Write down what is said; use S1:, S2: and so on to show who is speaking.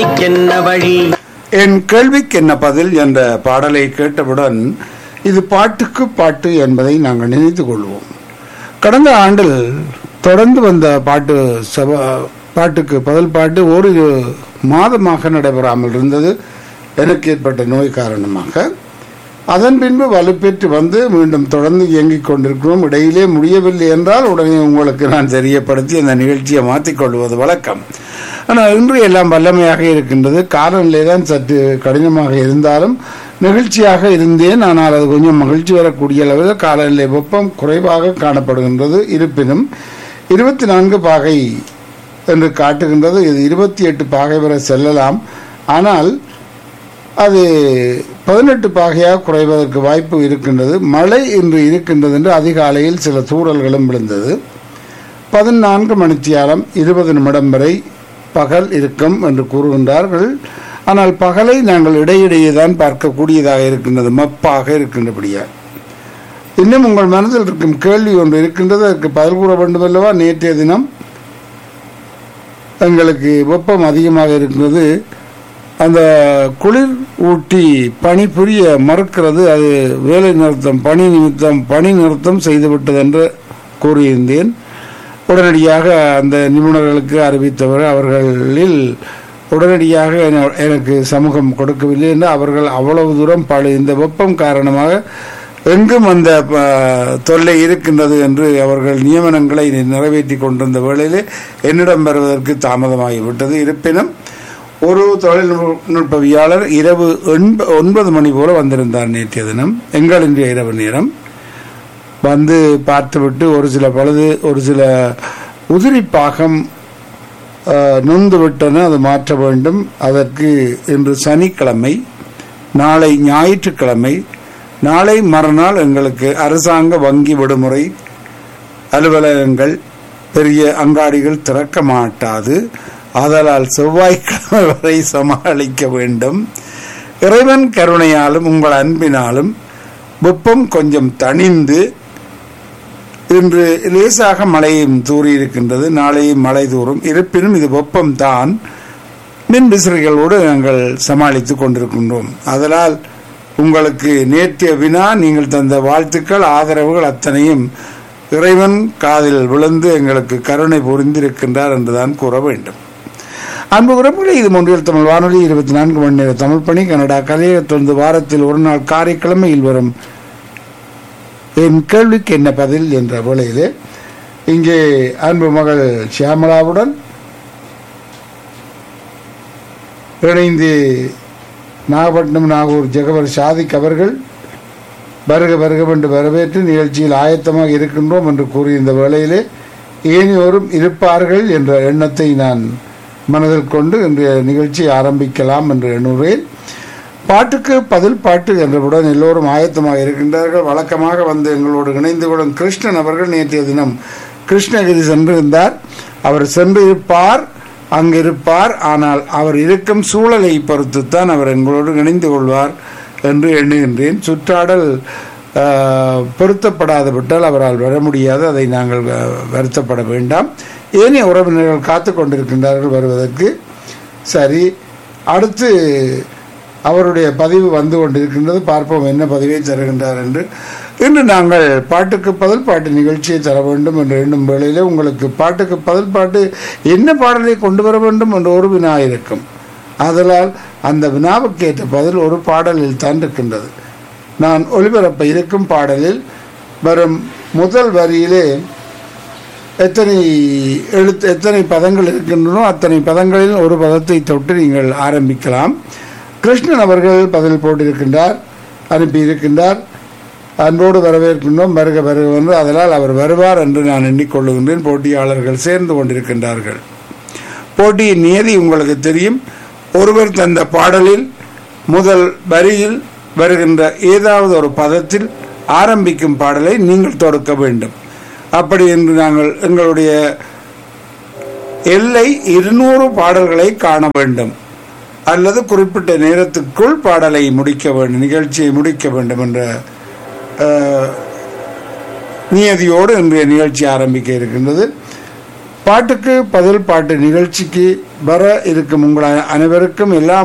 S1: என்ன வழி
S2: என் கேள்விக்கு என்ன பதில் என்ற பாடலை கேட்டவுடன் இது பாட்டுக்கு பாட்டு என்பதை நாங்கள் நினைத்து கொள்வோம் கடந்த ஆண்டில் தொடர்ந்து வந்த பாட்டு சபா பாட்டுக்கு பதில் பாட்டு ஒரு மாதமாக நடைபெறாமல் இருந்தது எனக்கு ஏற்பட்ட நோய் காரணமாக அதன் பின்பு வலுப்பெற்று வந்து மீண்டும் தொடர்ந்து இயங்கிக் கொண்டிருக்கிறோம் இடையிலே முடியவில்லை என்றால் உடனே உங்களுக்கு நான் தெரியப்படுத்தி அந்த நிகழ்ச்சியை மாற்றிக்கொள்வது வழக்கம் ஆனால் இன்று எல்லாம் வல்லமையாக இருக்கின்றது காலநிலை தான் சற்று கடினமாக இருந்தாலும் நிகழ்ச்சியாக இருந்தேன் ஆனால் அது கொஞ்சம் மகிழ்ச்சி வரக்கூடிய அளவில் காலநிலை வெப்பம் குறைவாக காணப்படுகின்றது இருப்பினும் இருபத்தி நான்கு பாகை என்று காட்டுகின்றது இது இருபத்தி எட்டு பாகை வரை செல்லலாம் ஆனால் அது பதினெட்டு பாகையாக குறைவதற்கு வாய்ப்பு இருக்கின்றது மழை இன்று இருக்கின்றது என்று அதிகாலையில் சில தூறல்களும் விழுந்தது பதினான்கு மணித்தியாலம் இருபது நிமிடம் வரை பகல் இருக்கும் என்று கூறுகின்றார்கள் ஆனால் பகலை நாங்கள் இடையிடையே தான் பார்க்கக்கூடியதாக இருக்கின்றது மப்பாக இருக்கின்றபடியா இன்னும் உங்கள் மனதில் இருக்கும் கேள்வி ஒன்று இருக்கின்றது அதற்கு பதில் கூற வேண்டும் அல்லவா நேற்றைய தினம் எங்களுக்கு வெப்பம் அதிகமாக இருக்கின்றது அந்த குளிர் ஊட்டி பணி புரிய மறுக்கிறது அது வேலை நிறுத்தம் பணி நிமித்தம் பணி நிறுத்தம் செய்துவிட்டது என்று கூறியிருந்தேன் உடனடியாக அந்த நிபுணர்களுக்கு அறிவித்தவர் அவர்களில் உடனடியாக என- எனக்கு சமூகம் கொடுக்கவில்லை என்று அவர்கள் அவ்வளவு தூரம் பழு இந்த வெப்பம் காரணமாக எங்கும் அந்த ப, தொல்லை இருக்கின்றது என்று அவர்கள் நியமனங்களை நிறைவேற்றி கொண்டிருந்த வேளையிலே என்னிடம் வருவதற்கு தாமதமாகிவிட்டது இருப்பினும் ஒரு தொழில்நுட்பவியாளர் இரவு ஒன்ப- ஒன்பது மணி போல வந்திருந்தார் நேற்றைய தினம் எங்கள் இன்றைய இரவு நேரம் வந்து பார்த்துவிட்டு ஒரு சில பழுது ஒரு சில உதிரி பாகம் அஹ், நொந்து விட்டன அது மாற்ற வேண்டும் அதற்கு இன்று சனிக்கிழமை நாளை ஞாயிற்றுக்கிழமை நாளை மறுநாள் எங்களுக்கு அரசாங்க வங்கி விடுமுறை அலுவலகங்கள் பெரிய அங்காடிகள் திறக்க மாட்டாது ஆதலால் செவ்வாய்க்கிழமை வரை சமாளிக்க வேண்டும் இறைவன் கருணையாலும் உங்கள் அன்பினாலும் வெப்பம் கொஞ்சம் தணிந்து இன்று லேசாக மழையும் தூறி இருக்கின்றது நாளையும் மழை தூறும் இருப்பினும் இது வெப்பம் தான் மின் விசிறிகளோடு நாங்கள் சமாளித்துக் கொண்டிருக்கின்றோம் அதனால் உங்களுக்கு நேற்றைய வினா நீங்கள் தந்த வாழ்த்துக்கள் ஆதரவுகள் அத்தனையும் இறைவன் காதில் விழுந்து எங்களுக்கு கருணை புரிந்திருக்கின்றார் என்றுதான் கூற வேண்டும் அன்பு உறவுகளே இது மொன்றியல் தமிழ் வானொலி இருபத்தி நான்கு மணி நேர தமிழ் பணி கனடா கலையத்திலிருந்து வாரத்தில் ஒரு நாள் காரைக்கிழமையில் வரும் என் கேள்விக்கு என்ன பதில் என்ற வேளையிலே இங்கே அன்பு மகள் சியாமலாவுடன் இணைந்து நாகப்பட்டினம் நாகூர் ஜெகவர் சாதிக் அவர்கள் வருக வருக என்று வரவேற்று நிகழ்ச்சியில் ஆயத்தமாக இருக்கின்றோம் என்று கூறியிருந்த வேளையிலே ஏனையோரும் இருப்பார்கள் என்ற எண்ணத்தை நான் மனதில் கொண்டு இன்றைய நிகழ்ச்சி ஆரம்பிக்கலாம் என்று எண்ணுகிறேன் பாட்டுக்கு பதில் பாட்டு என்றவுடன் எல்லோரும் ஆயத்தமாக இருக்கின்றார்கள் வழக்கமாக வந்து எங்களோடு இணைந்து கொள்ளும் கிருஷ்ணன் அவர்கள் நேற்றைய தினம் கிருஷ்ணகிரி சென்றிருந்தார் அவர் சென்று இருப்பார் அங்கு இருப்பார் ஆனால் அவர் இருக்கும் சூழலை பொறுத்துத்தான் அவர் எங்களோடு இணைந்து கொள்வார் என்று எண்ணுகின்றேன் சுற்றாடல் ஆஹ், பொருத்தப்படாது விட்டால் அவரால் வர முடியாது அதை நாங்கள் வ- வருத்தப்பட வேண்டாம் ஏனைய உறவினர்கள் காத்து கொண்டிருக்கின்றார்கள் வருவதற்கு சரி அடுத்து அவருடைய பதிவு வந்து கொண்டிருக்கின்றது பார்ப்போம் என்ன பதிவை தருகின்றார் என்று இன்று நாங்கள் பாட்டுக்கு பதில் பாட்டு நிகழ்ச்சியை தர வேண்டும் என்று எண்ணும் வேளையிலே உங்களுக்கு பாட்டுக்கு பதில் பாட்டு என்ன பாடலை கொண்டு வர வேண்டும் என்ற ஒரு வினா இருக்கும் ஆதலால் அந்த வினாவுக்கு ஏற்ற பதில் ஒரு பாடலில் தான் இருக்கின்றது நான் ஒளிபரப்ப இருக்கும் பாடலில் வரும் முதல் வரியிலே எத்தனை எழுத்து எத்தனை பதங்கள் இருக்கின்றனோ அத்தனை பதங்களில் ஒரு பதத்தை தொட்டு நீங்கள் ஆரம்பிக்கலாம் கிருஷ்ணன் அவர்கள் பதில் போட்டிருக்கின்றார் அனுப்பியிருக்கின்றார் அன்போடு வரவேற்கின்றோம் வருக வருக என்று அதனால் அவர் வருவார் என்று நான் எண்ணிக்கொள்ளுகின்றேன் போட்டியாளர்கள் சேர்ந்து கொண்டிருக்கின்றார்கள் போட்டியின் நியதி உங்களுக்கு தெரியும் ஒருவர் தந்த பாடலில் முதல் வரியில் வருகின்ற ஏதாவது ஒரு பதத்தில் ஆரம்பிக்கும் பாடலை நீங்கள் தொடுக்க வேண்டும் அப்படி என்று நாங்கள் எங்களுடைய எல்லை இருநூறு பாடல்களை காண வேண்டும் அல்லது குறிப்பிட்ட நேரத்துக்குள் பாடலை முடிக்க வேண்டும் நிகழ்ச்சியை முடிக்க வேண்டும் என்ற அஹ், நியதியோடு இன்றைய நிகழ்ச்சி ஆரம்பிக்க இருக்கின்றது பாட்டுக்கு பதில் பாட்டு நிகழ்ச்சிக்கு வர இருக்கும் உங்கள் அனைவருக்கும் எல்லா